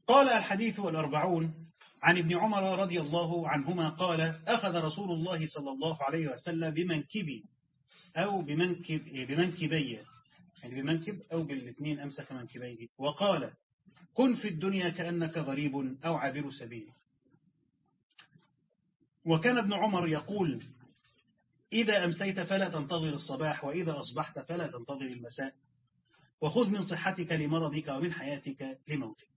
قال الحديث الأربعون عن ابن عمر رضي الله عنهما قال أخذ رسول الله صلى الله عليه وسلم بمنكبي أو بمنكب بمنكبي يعني بمنكب أو بالاثنين أمسك منكبيه وقال كن في الدنيا كأنك غريب أو عابر سبيل وكان ابن عمر يقول إذا أمسيت فلا تنتظر الصباح وإذا أصبحت فلا تنتظر المساء وخذ من صحتك لمرضك ومن حياتك لموتك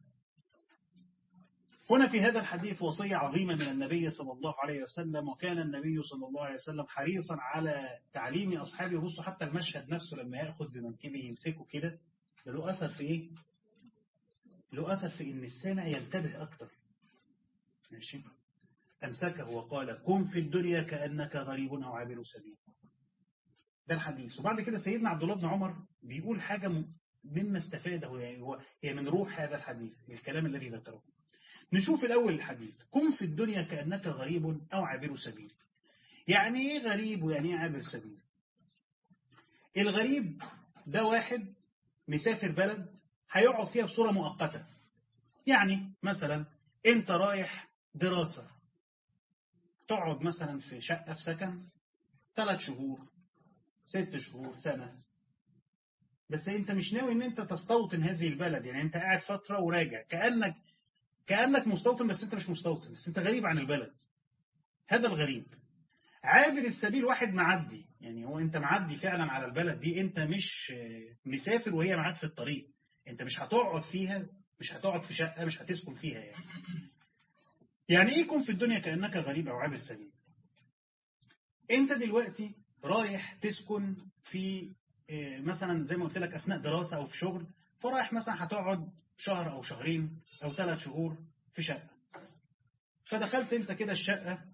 هنا في هذا الحديث وصية عظيمة من النبي صلى الله عليه وسلم وكان النبي صلى الله عليه وسلم حريصا على تعليم أصحابه بصوا حتى المشهد نفسه لما يأخذ بمنكبه يمسكه كده ده له أثر في إيه؟ له أثر في إن السامع ينتبه أكتر ماشي أمسكه وقال كن في الدنيا كأنك غريب أو عابر سبيل ده الحديث وبعد كده سيدنا عبد الله بن عمر بيقول حاجة مما استفاده يعني هو هي من روح هذا الحديث الكلام الذي ذكره نشوف الأول الحديث كن في الدنيا كأنك غريب أو عابر سبيل يعني إيه غريب ويعني إيه عابر سبيل الغريب ده واحد مسافر بلد هيقعد فيها بصورة مؤقتة يعني مثلا انت رايح دراسة تقعد مثلا في شقة في سكن ثلاث شهور ست شهور سنة بس انت مش ناوي ان انت تستوطن هذه البلد يعني انت قاعد فترة وراجع كأنك كأنك مستوطن بس انت مش مستوطن بس انت غريب عن البلد هذا الغريب عابر السبيل واحد معدي يعني هو انت معدي فعلا على البلد دي انت مش مسافر وهي معاك في الطريق انت مش هتقعد فيها مش هتقعد في شقة مش هتسكن فيها يعني يعني ايه يكون في الدنيا كأنك غريب او عابر سبيل انت دلوقتي رايح تسكن في مثلا زي ما قلت لك اثناء دراسة او في شغل فرايح مثلا هتقعد شهر او شهرين او ثلاث شهور في شقة فدخلت انت كده الشقة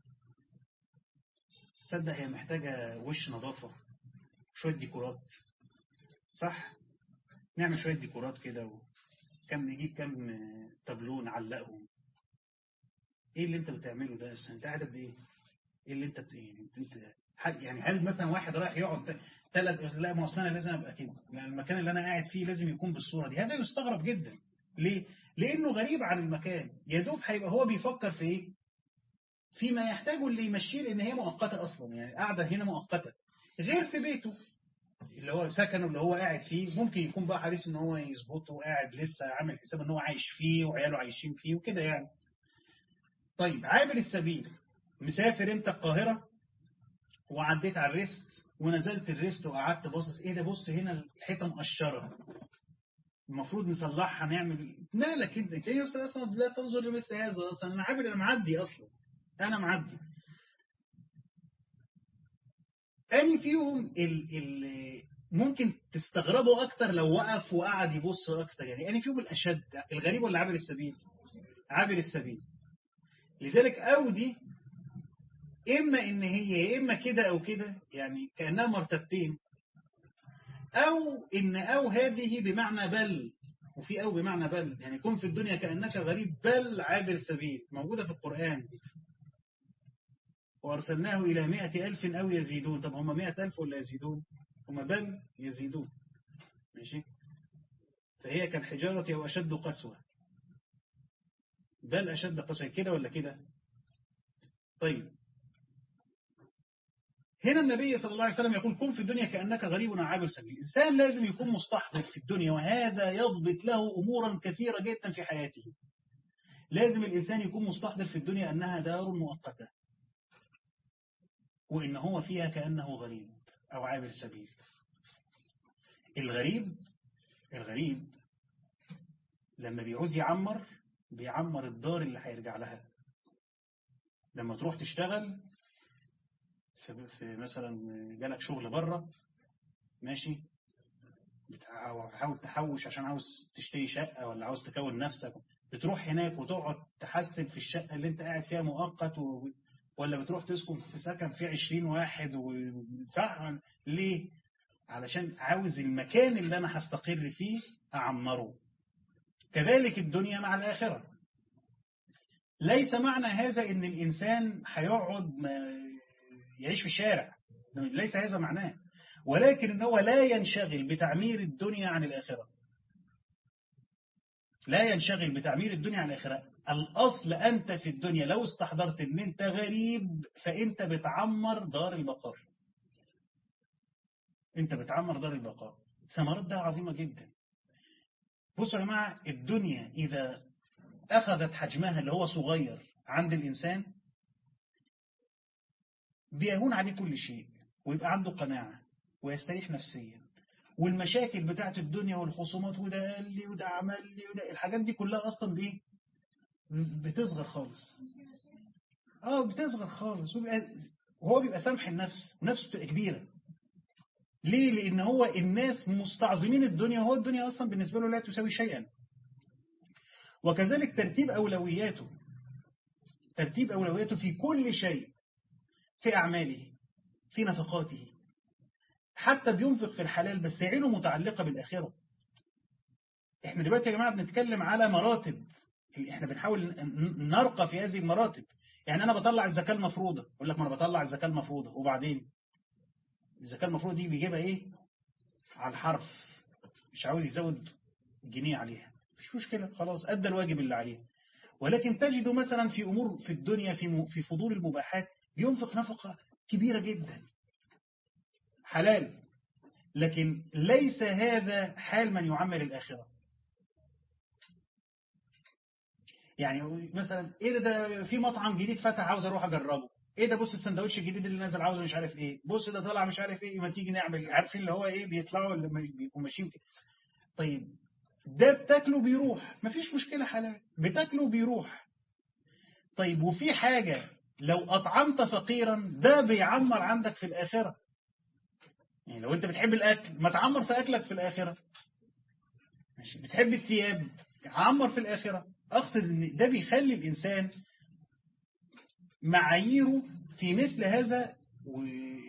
تصدق هي محتاجة وش نظافة شوية ديكورات صح نعمل شوية ديكورات كده وكم نجيب كم تابلو نعلقهم ايه اللي انت بتعمله ده انت قاعد قد ايه ايه اللي انت يعني انت يعني هل مثلا واحد رايح يقعد ثلاث لا ما اصل انا لازم ابقى كده يعني المكان اللي انا قاعد فيه لازم يكون بالصوره دي هذا يستغرب جدا ليه لانه غريب عن المكان يا دوب هيبقى هو بيفكر في ايه فيما يحتاجه اللي يمشيه لان هي مؤقته اصلا يعني قاعده هنا مؤقته غير في بيته اللي هو سكنه اللي هو قاعد فيه ممكن يكون بقى حريص ان هو يظبطه وقاعد لسه عامل حساب ان هو عايش فيه وعياله عايشين فيه وكده يعني طيب عابر السبيل مسافر انت القاهرة وعديت على الريست ونزلت الريست وقعدت باصص ايه ده بص هنا الحيطه مقشره المفروض نصلحها نعمل مالك انت تلاقي نفسك اصلا لا تنظر لمثل هذا اصلا انا عابر انا معدي اصلا انا معدي اني فيهم ال ال ممكن تستغربوا اكتر لو وقف وقعد يبص اكتر يعني اني فيهم الاشد الغريب ولا عابر السبيل عابر السبيل لذلك أو دي إما إن هي إما كده أو كده يعني كأنها مرتبتين أو إن أو هذه بمعنى بل وفي أو بمعنى بل يعني كن في الدنيا كأنك غريب بل عابر سبيل موجودة في القرآن دي وأرسلناه إلى مئة ألف أو يزيدون طب هم مئة ألف ولا يزيدون هم بل يزيدون ماشي فهي كالحجارة أو أشد قسوة بل أشد قسوة كده ولا كده طيب هنا النبي صلى الله عليه وسلم يقول كن في الدنيا كأنك غريب عابر سبيل الإنسان لازم يكون مستحضر في الدنيا وهذا يضبط له أمورا كثيرة جدا في حياته لازم الإنسان يكون مستحضر في الدنيا أنها دار مؤقتة وإن هو فيها كأنه غريب أو عابر سبيل الغريب الغريب لما بيعوز يعمر بيعمر الدار اللي هيرجع لها لما تروح تشتغل في, في مثلا جالك شغل بره ماشي بتحاول تحوش عشان عاوز تشتري شقة ولا عاوز تكون نفسك بتروح هناك وتقعد تحسن في الشقة اللي انت قاعد فيها مؤقت و... ولا بتروح تسكن في سكن فيه 20 واحد صح ليه علشان عاوز المكان اللي انا هستقر فيه اعمره كذلك الدنيا مع الآخرة ليس معنى هذا ان الإنسان هيقعد يعيش في الشارع ليس هذا معناه ولكن هو لا ينشغل بتعمير الدنيا عن الآخرة لا ينشغل بتعمير الدنيا عن الآخرة الأصل أنت في الدنيا لو استحضرت أن أنت غريب فأنت بتعمر دار البقاء أنت بتعمر دار البقاء ثمرات ده عظيمة جدا بصوا يا جماعة الدنيا إذا أخذت حجمها اللي هو صغير عند الإنسان بيهون عليه كل شيء ويبقى عنده قناعة ويستريح نفسيا والمشاكل بتاعت الدنيا والخصومات وده قال لي وده عمل لي وده الحاجات دي كلها أصلا بإيه بتصغر خالص اه بتصغر خالص وبيبقى هو بيبقى سامح النفس ونفسه بتبقى كبيرة ليه لأن هو الناس مستعظمين الدنيا وهو الدنيا أصلا بالنسبة له لا تساوي شيئا وكذلك ترتيب أولوياته ترتيب أولوياته في كل شيء في أعماله في نفقاته حتى بينفق في الحلال بس عينه متعلقة بالآخرة احنا دلوقتي يا جماعة بنتكلم على مراتب احنا بنحاول نرقى في هذه المراتب يعني أنا بطلع الزكاة المفروضة أقول لك ما أنا بطلع الزكاة المفروضة وبعدين الزكاة المفروضة دي بيجيبها إيه على الحرف مش عاوز يزود جنيه عليها مش مشكلة خلاص أدى الواجب اللي عليه ولكن تجده مثلا في أمور في الدنيا في في فضول المباحات بينفق نفقة كبيرة جدا حلال لكن ليس هذا حال من يعمر الآخرة يعني مثلا ايه ده, ده في مطعم جديد فتح عاوز اروح اجربه ايه ده بص السندوتش الجديد اللي نازل عاوزه مش عارف ايه بص ده طلع مش عارف ايه ما تيجي نعمل عارفين اللي هو ايه بيطلعوا اللي بيبقوا ماشيين كده طيب ده بتاكله بيروح مفيش مشكلة حلال بتاكله بيروح طيب وفي حاجة لو أطعمت فقيرا ده بيعمر عندك في الآخرة يعني لو أنت بتحب الأكل ما تعمر في أكلك في الآخرة ماشي بتحب الثياب عمر في الآخرة أقصد أن ده بيخلي الإنسان معاييره في مثل هذا و...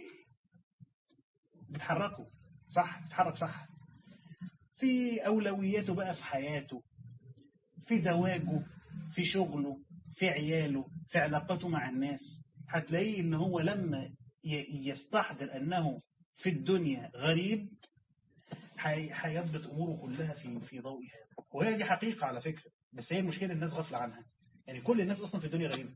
بتحركه صح بتحرك صح في أولوياته بقى في حياته في زواجه في شغله في عياله في علاقته مع الناس هتلاقيه ان هو لما يستحضر أنه في الدنيا غريب هيضبط أموره كلها في في ضوء هذا وهي دي حقيقة على فكرة بس هي المشكلة الناس غفلة عنها يعني كل الناس أصلا في الدنيا غريبة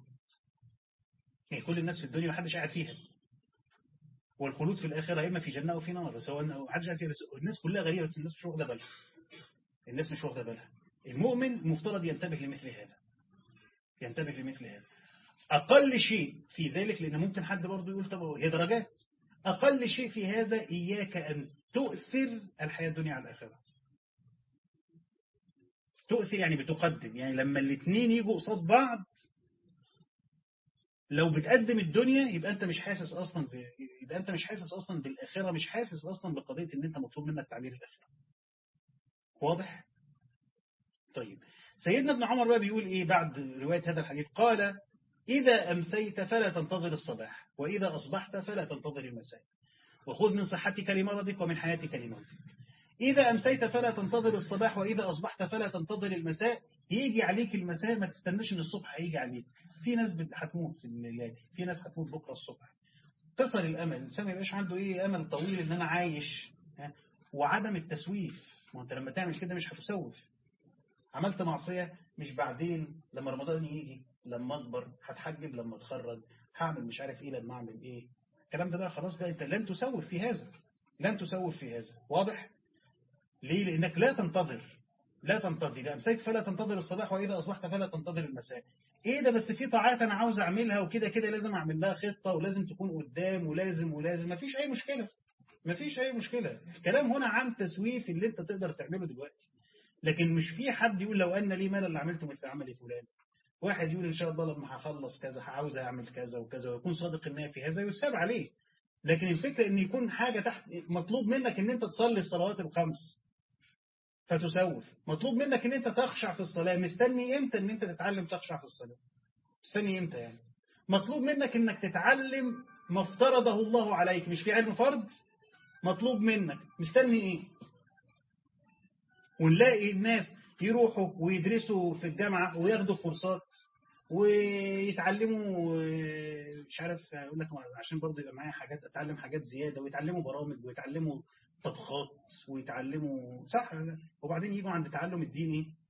يعني كل الناس في الدنيا محدش قاعد فيها والخلود في الآخرة إما في جنة أو في نار بس هو محدش قاعد فيها بس الناس كلها غريبة بس الناس مش واخدة بالها الناس مش واخدة بالها المؤمن مفترض ينتبه لمثل هذا ينتبه لمثل هذا أقل شيء في ذلك لأن ممكن حد برضه يقول طب هي درجات أقل شيء في هذا إياك أن تؤثر الحياة الدنيا على الآخرة تؤثر يعني بتقدم يعني لما الاثنين يجوا قصاد بعض لو بتقدم الدنيا يبقى انت مش حاسس اصلا ب... يبقى انت مش حاسس اصلا بالاخره مش حاسس اصلا بقضيه ان انت مطلوب منك تعبير الاخره واضح طيب سيدنا ابن عمر بقى بيقول ايه بعد روايه هذا الحديث قال اذا امسيت فلا تنتظر الصباح واذا اصبحت فلا تنتظر المساء وخذ من صحتك لمرضك ومن حياتك لموتك إذا أمسيت فلا تنتظر الصباح وإذا أصبحت فلا تنتظر المساء يجي عليك المساء ما تستناش ان الصبح هيجي عليك في ناس هتموت في ناس هتموت بكرة الصبح قصر الأمل الإنسان ما يبقاش عنده إيه أمل طويل إن أنا عايش وعدم التسويف ما أنت لما تعمل كده مش هتسوف عملت معصية مش بعدين لما رمضان يجي لما أكبر هتحجب لما أتخرج هعمل مش عارف إيه لما أعمل إيه الكلام ده بقى خلاص بقى أنت لن تسوف في هذا لن تسوف في هذا واضح؟ ليه؟ لأنك لا تنتظر لا تنتظر إذا أمسيت فلا تنتظر الصباح وإذا أصبحت فلا تنتظر المساء إيه ده بس في طاعات أنا عاوز أعملها وكده كده لازم أعمل لها خطة ولازم تكون قدام ولازم ولازم مفيش أي مشكلة مفيش أي مشكلة الكلام هنا عن تسويف اللي أنت تقدر تعمله دلوقتي لكن مش في حد يقول لو أن لي مال اللي عملته مثل عمل فلان واحد يقول إن شاء الله لما هخلص كذا عاوز أعمل كذا وكذا ويكون صادق النية في هذا يساب عليه لكن الفكرة إن يكون حاجة تحت مطلوب منك إن أنت تصلي الصلوات الخمس فتسوف مطلوب منك ان انت تخشع في الصلاة مستني امتى ان انت تتعلم تخشع في الصلاة مستني امتى يعني مطلوب منك انك تتعلم ما افترضه الله عليك مش في علم فرض مطلوب منك مستني ايه ونلاقي الناس يروحوا ويدرسوا في الجامعة وياخدوا كورسات ويتعلموا مش عارف اقول لك عشان برضه يبقى معايا حاجات اتعلم حاجات زيادة ويتعلموا برامج ويتعلموا طبخات ويتعلموا صح وبعدين يجوا عند تعلم الدين ايه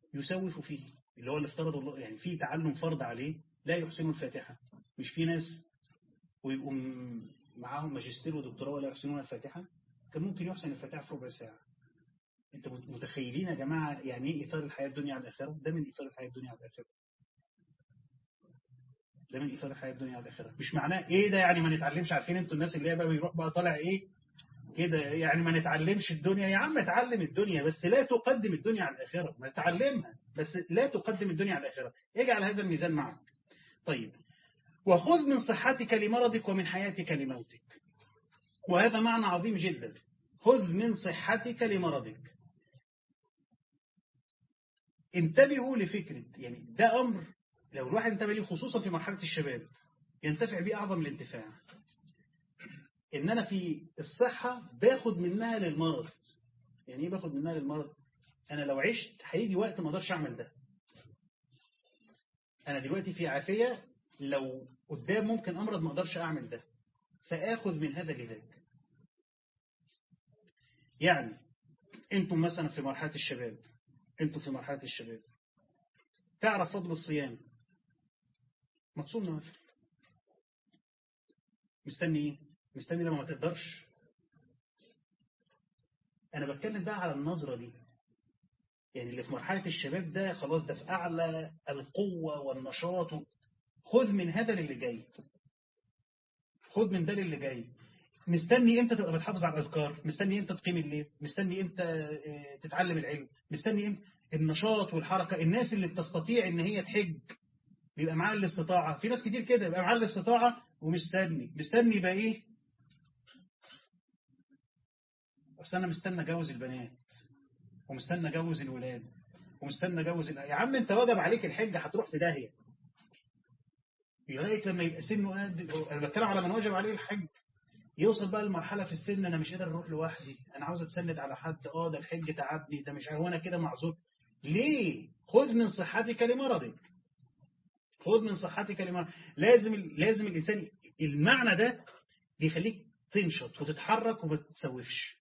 يسوف فيه اللي هو اللي افترض الله يعني في تعلم فرض عليه لا يحسن الفاتحة مش في ناس ويبقوا معاهم ماجستير ودكتوراه ولا يحسنون الفاتحة كان ممكن يحسن الفاتحة في ربع ساعة انت متخيلين يا جماعة يعني ايه إثار الحياة الدنيا على الآخرة ده من إثار الحياة الدنيا على الآخرة ده من إثار الحياة الدنيا على الآخرة مش معناه ايه ده يعني ما نتعلمش عارفين انتوا الناس اللي هي بقى بيروح بقى طالع ايه كده يعني ما نتعلمش الدنيا يا عم اتعلم الدنيا بس لا تقدم الدنيا على الآخرة ما تعلمها بس لا تقدم الدنيا على الآخرة اجعل هذا الميزان معك طيب وخذ من صحتك لمرضك ومن حياتك لموتك وهذا معنى عظيم جدا خذ من صحتك لمرضك انتبهوا لفكرة يعني ده أمر لو الواحد انتبه ليه خصوصا في مرحلة الشباب ينتفع به أعظم الانتفاع إن أنا في الصحة باخد منها للمرض يعني إيه باخد منها للمرض أنا لو عشت هيجي وقت ما اقدرش أعمل ده أنا دلوقتي في عافية لو قدام ممكن أمرض ما اقدرش أعمل ده فآخذ من هذا لذاك يعني انتم مثلا في مرحلة الشباب انتم في مرحلة الشباب تعرف فضل الصيام ما تصوم نوافل مستني ايه مستني لما ما تقدرش انا بتكلم بقى على النظرة دي يعني اللي في مرحلة الشباب ده خلاص ده في اعلى القوة والنشاط خذ من هذا للي جاي خذ من ده للي جاي مستني امتى تبقى بتحافظ على الاذكار مستني امتى تقيم الليل مستني امتى تتعلم العلم مستني امتى النشاط والحركة الناس اللي تستطيع ان هي تحج بيبقى معاه الاستطاعة في ناس كتير كده بيبقى معاه الاستطاعة ومستني مستني يبقى ايه بس انا مستني اجوز البنات ومستني اجوز الولاد ومستني اجوز ال... يا عم انت واجب عليك الحج هتروح في داهية لغايه لما يبقى سنه قد انا بتكلم على من واجب عليه الحج يوصل بقى لمرحلة في السن أنا مش قادر أروح لوحدي أنا عاوز أتسند على حد آه ده الحج تعبني ده مش هو أنا كده معذور ليه خذ من صحتك لمرضك خذ من صحتك لمرضك لازم لازم الإنسان المعنى ده بيخليك تنشط وتتحرك وما تتسوفش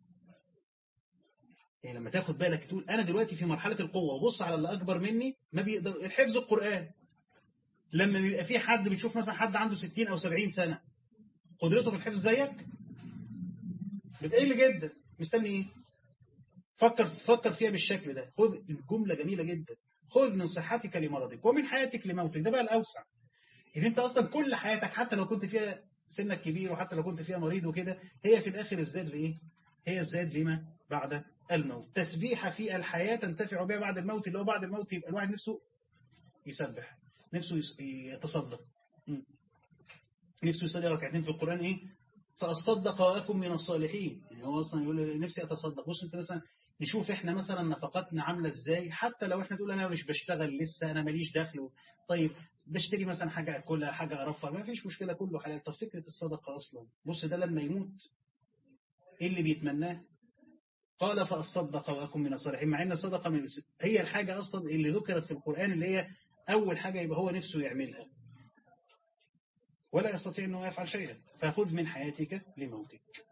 يعني لما تاخد بالك تقول أنا دلوقتي في مرحلة القوة وبص على اللي أكبر مني ما بيقدر الحفظ القرآن لما بيبقى في حد بتشوف مثلا حد عنده 60 أو 70 سنة قدرته في الحفظ زيك بتقل جدا مستني ايه فكر فكر فيها بالشكل ده خذ الجملة جميلة جدا خذ من صحتك لمرضك ومن حياتك لموتك ده بقى الأوسع ان انت اصلا كل حياتك حتى لو كنت فيها سنك كبير وحتى لو كنت فيها مريض وكده هي في الاخر الزاد لايه هي الزاد لما بعد الموت تسبيحة في الحياة تنتفع بها بعد الموت اللي هو بعد الموت يبقى الواحد نفسه يسبح نفسه يتصدق نفسه يصلي ركعتين في القرآن ايه فأصدق وأكن من الصالحين يعني هو أصلا يقول نفسي أتصدق بص أنت مثلا نشوف إحنا مثلا نفقاتنا عاملة إزاي حتى لو إحنا تقول أنا مش بشتغل لسه أنا ماليش دخل طيب بشتري مثلا حاجة أكلها حاجة أرفع ما فيش مشكلة كله حلال طب فكرة الصدقة أصلا بص ده لما يموت إيه اللي بيتمناه قال فأصدق وأكن من الصالحين مع إن الصدقة من هي الحاجة أصلا اللي ذكرت في القرآن اللي هي أول حاجة يبقى هو نفسه يعملها ولا يستطيع أنه يفعل شيئا فخذ من حياتك لموتك